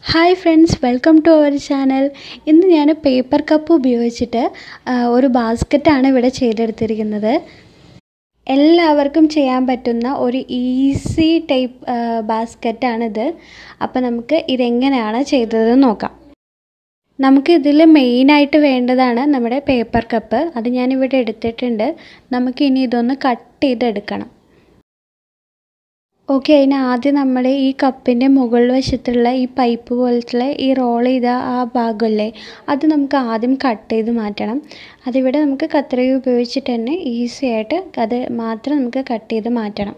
hi friends welcome to our channel ഇന്ന് ഞാൻ paper cup ഉപയോഗിച്ചിട്ട് ആ, ഒരു ബാസ്ക്കറ്റാണ് ഇവിടെ ചെയ്തെടുത്തിരിക്കുന്നത് എല്ലാവർക്കും ചെയ്യാൻ പറ്റുന്ന ഒരു ഈസി ടൈപ്പ് ബാസ്ക്കറ്റാണിത് അപ്പോൾ നമുക്ക് ഇതെങ്ങനെയാണ് ചെയ്തതെന്ന് നോക്കാം നമുക്ക് ഇതിൽ മെയിനായിട്ട് വേണ്ടതാണ് നമ്മുടെ പേപ്പർ കപ്പ് അത് ഞാനിവിടെ എടുത്തിട്ടുണ്ട് നമുക്ക് ഇനി ഇതൊന്ന് കട്ട് ചെയ്തെടുക്കണം ഓക്കെ അതിന് ആദ്യം നമ്മൾ ഈ കപ്പിൻ്റെ മുകൾ വശത്തുള്ള ഈ പൈപ്പ് പോലത്തുള്ള ഈ റോൾ ചെയ്ത ആ ഭാഗമല്ലേ അത് നമുക്ക് ആദ്യം കട്ട് ചെയ്ത് മാറ്റണം അതിവിടെ നമുക്ക് കത്രിക ഉപയോഗിച്ചിട്ട് തന്നെ ഈസി ആയിട്ട് അത് മാത്രം നമുക്ക് കട്ട് ചെയ്ത് മാറ്റണം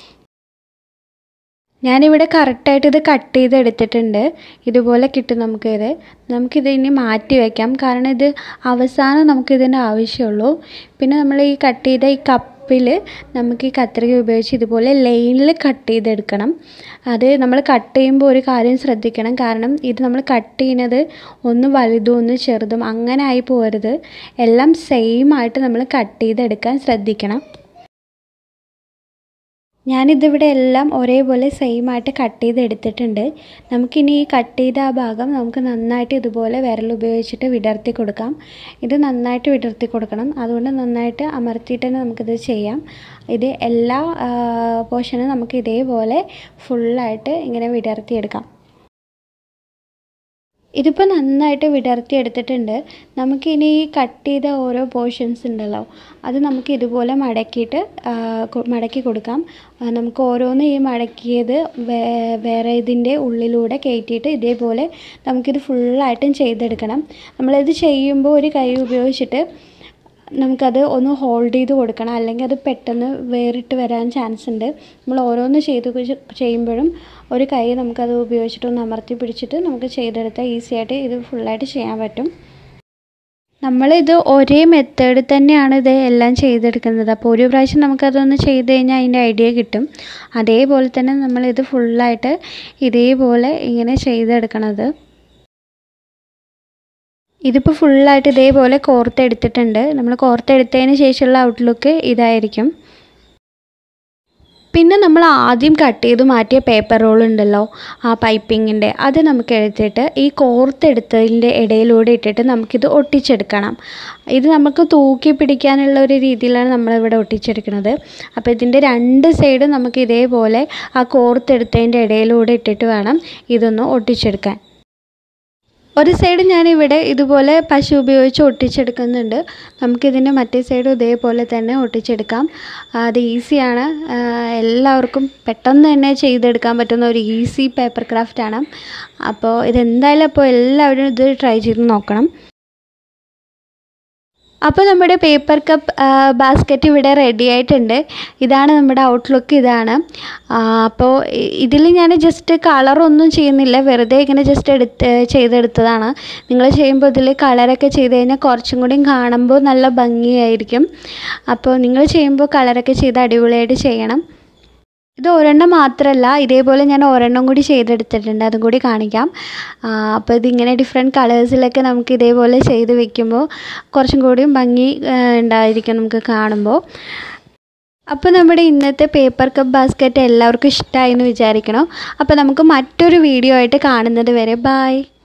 ഞാനിവിടെ കറക്റ്റായിട്ട് ഇത് കട്ട് ചെയ്ത് എടുത്തിട്ടുണ്ട് ഇതുപോലെ കിട്ടും നമുക്കിത് നമുക്കിത് ഇനി മാറ്റി വയ്ക്കാം കാരണം ഇത് അവസാനം നമുക്കിതിൻ്റെ ആവശ്യമുള്ളൂ പിന്നെ നമ്മൾ ഈ കട്ട് ചെയ്ത ഈ കപ്പിൽ നമുക്ക് ഈ കത്രിക ഉപയോഗിച്ച് ഇതുപോലെ ലൈനിൽ കട്ട് ചെയ്തെടുക്കണം അത് നമ്മൾ കട്ട് ചെയ്യുമ്പോൾ ഒരു കാര്യം ശ്രദ്ധിക്കണം കാരണം ഇത് നമ്മൾ കട്ട് ചെയ്യുന്നത് ഒന്ന് വലുതും ഒന്ന് ചെറുതും അങ്ങനെ ആയി പോകരുത് എല്ലാം സെയിം ആയിട്ട് നമ്മൾ കട്ട് ചെയ്തെടുക്കാൻ ശ്രദ്ധിക്കണം ഞാനിതിവിടെ എല്ലാം ഒരേപോലെ സെയിം ആയിട്ട് കട്ട് ചെയ്ത് എടുത്തിട്ടുണ്ട് നമുക്കിനി ഈ കട്ട് ചെയ്ത ആ ഭാഗം നമുക്ക് നന്നായിട്ട് ഇതുപോലെ വിരൽ ഉപയോഗിച്ചിട്ട് വിടർത്തി കൊടുക്കാം ഇത് നന്നായിട്ട് വിടർത്തി കൊടുക്കണം അതുകൊണ്ട് നന്നായിട്ട് അമർത്തിയിട്ട് തന്നെ നമുക്കിത് ചെയ്യാം ഇത് എല്ലാ പോർഷനും നമുക്ക് ഇതേപോലെ ഫുള്ളായിട്ട് ഇങ്ങനെ വിടർത്തിയെടുക്കാം ഇതിപ്പോൾ നന്നായിട്ട് വിടർത്തി എടുത്തിട്ടുണ്ട് നമുക്കിനി ഈ കട്ട് ചെയ്ത ഓരോ പോർഷൻസ് ഉണ്ടല്ലോ അത് നമുക്ക് ഇതുപോലെ മടക്കിയിട്ട് മടക്കി കൊടുക്കാം നമുക്ക് ഓരോന്ന് ഈ മടക്കിയത് വേറെ ഇതിൻ്റെ ഉള്ളിലൂടെ കയറ്റിയിട്ട് ഇതേപോലെ നമുക്കിത് ഫുള്ളായിട്ടും ചെയ്തെടുക്കണം നമ്മളിത് ചെയ്യുമ്പോൾ ഒരു കൈ ഉപയോഗിച്ചിട്ട് നമുക്കത് ഒന്ന് ഹോൾഡ് ചെയ്ത് കൊടുക്കണം അല്ലെങ്കിൽ അത് പെട്ടെന്ന് വേറിട്ട് വരാൻ ചാൻസ് ഉണ്ട് നമ്മൾ ഓരോന്ന് ചെയ്ത് ചെയ്യുമ്പോഴും ഒരു കൈ നമുക്കത് ഉപയോഗിച്ചിട്ട് ഒന്ന് അമർത്തി പിടിച്ചിട്ട് നമുക്ക് ചെയ്തെടുത്താൽ ഈസി ആയിട്ട് ഇത് ഫുള്ളായിട്ട് ചെയ്യാൻ പറ്റും നമ്മളിത് ഒരേ മെത്തേഡിൽ തന്നെയാണ് ഇത് എല്ലാം ചെയ്തെടുക്കുന്നത് അപ്പോൾ ഒരു പ്രാവശ്യം നമുക്കതൊന്ന് ചെയ്ത് കഴിഞ്ഞാൽ അതിൻ്റെ ഐഡിയ കിട്ടും അതേപോലെ തന്നെ നമ്മളിത് ഫുള്ളായിട്ട് ഇതേപോലെ ഇങ്ങനെ ചെയ്തെടുക്കണത് ഇതിപ്പോൾ ഫുള്ളായിട്ട് ഇതേപോലെ കോർത്തെടുത്തിട്ടുണ്ട് നമ്മൾ കോർത്തെടുത്തതിന് ശേഷമുള്ള ഔട്ട്ലുക്ക് ഇതായിരിക്കും പിന്നെ നമ്മൾ ആദ്യം കട്ട് ചെയ്ത് മാറ്റിയ പേപ്പർ റോൾ ഉണ്ടല്ലോ ആ പൈപ്പിങ്ങിൻ്റെ അത് നമുക്ക് എടുത്തിട്ട് ഈ കോർത്തെടുത്തതിൻ്റെ ഇടയിലൂടെ ഇട്ടിട്ട് നമുക്കിത് ഒട്ടിച്ചെടുക്കണം ഇത് നമുക്ക് തൂക്കി പിടിക്കാനുള്ള ഒരു രീതിയിലാണ് നമ്മളിവിടെ ഒട്ടിച്ചെടുക്കുന്നത് അപ്പോൾ ഇതിൻ്റെ രണ്ട് സൈഡും നമുക്ക് ഇതേപോലെ ആ കോർത്തെടുത്തതിൻ്റെ ഇടയിലൂടെ ഇട്ടിട്ട് വേണം ഇതൊന്ന് ഒട്ടിച്ചെടുക്കാൻ ഒരു സൈഡ് ഞാനിവിടെ ഇതുപോലെ പശു ഉപയോഗിച്ച് ഒട്ടിച്ചെടുക്കുന്നുണ്ട് നമുക്കിതിൻ്റെ മറ്റേ സൈഡും ഇതേപോലെ തന്നെ ഒട്ടിച്ചെടുക്കാം അത് ഈസിയാണ് എല്ലാവർക്കും പെട്ടെന്ന് തന്നെ ചെയ്തെടുക്കാൻ പറ്റുന്ന ഒരു ഈസി പേപ്പർ ക്രാഫ്റ്റാണ് അപ്പോൾ ഇതെന്തായാലും അപ്പോൾ എല്ലാവരും ഇത് ട്രൈ ചെയ്ത് നോക്കണം അപ്പോൾ നമ്മുടെ പേപ്പർ കപ്പ് ബാസ്ക്കറ്റ് ഇവിടെ റെഡി ആയിട്ടുണ്ട് ഇതാണ് നമ്മുടെ ഔട്ട്ലുക്ക് ഇതാണ് അപ്പോൾ ഇതിൽ ഞാൻ ജസ്റ്റ് കളറൊന്നും ചെയ്യുന്നില്ല വെറുതെ ഇങ്ങനെ ജസ്റ്റ് എടുത്ത് ചെയ്തെടുത്തതാണ് നിങ്ങൾ ചെയ്യുമ്പോൾ ഇതിൽ കളറൊക്കെ ചെയ്ത് കഴിഞ്ഞാൽ കുറച്ചും കൂടി കാണുമ്പോൾ നല്ല ഭംഗിയായിരിക്കും അപ്പോൾ നിങ്ങൾ ചെയ്യുമ്പോൾ കളറൊക്കെ ചെയ്ത് അടിപൊളിയായിട്ട് ചെയ്യണം ഇത് ഒരെണ്ണം മാത്രമല്ല ഇതേപോലെ ഞാൻ ഒരെണ്ണം കൂടി ചെയ്തെടുത്തിട്ടുണ്ട് അതും കൂടി കാണിക്കാം അപ്പോൾ ഇതിങ്ങനെ ഡിഫറെൻറ്റ് കളേഴ്സിലൊക്കെ നമുക്ക് ഇതേപോലെ ചെയ്ത് വെക്കുമ്പോൾ കുറച്ചും കൂടിയും ഭംഗി ഉണ്ടായിരിക്കും നമുക്ക് കാണുമ്പോൾ അപ്പോൾ നമ്മുടെ ഇന്നത്തെ പേപ്പർ കപ്പ് ബാസ്ക്കറ്റ് എല്ലാവർക്കും ഇഷ്ടമായി എന്ന് വിചാരിക്കണം അപ്പോൾ നമുക്ക് മറ്റൊരു വീഡിയോ ആയിട്ട് കാണുന്നത് വരെ ബായ്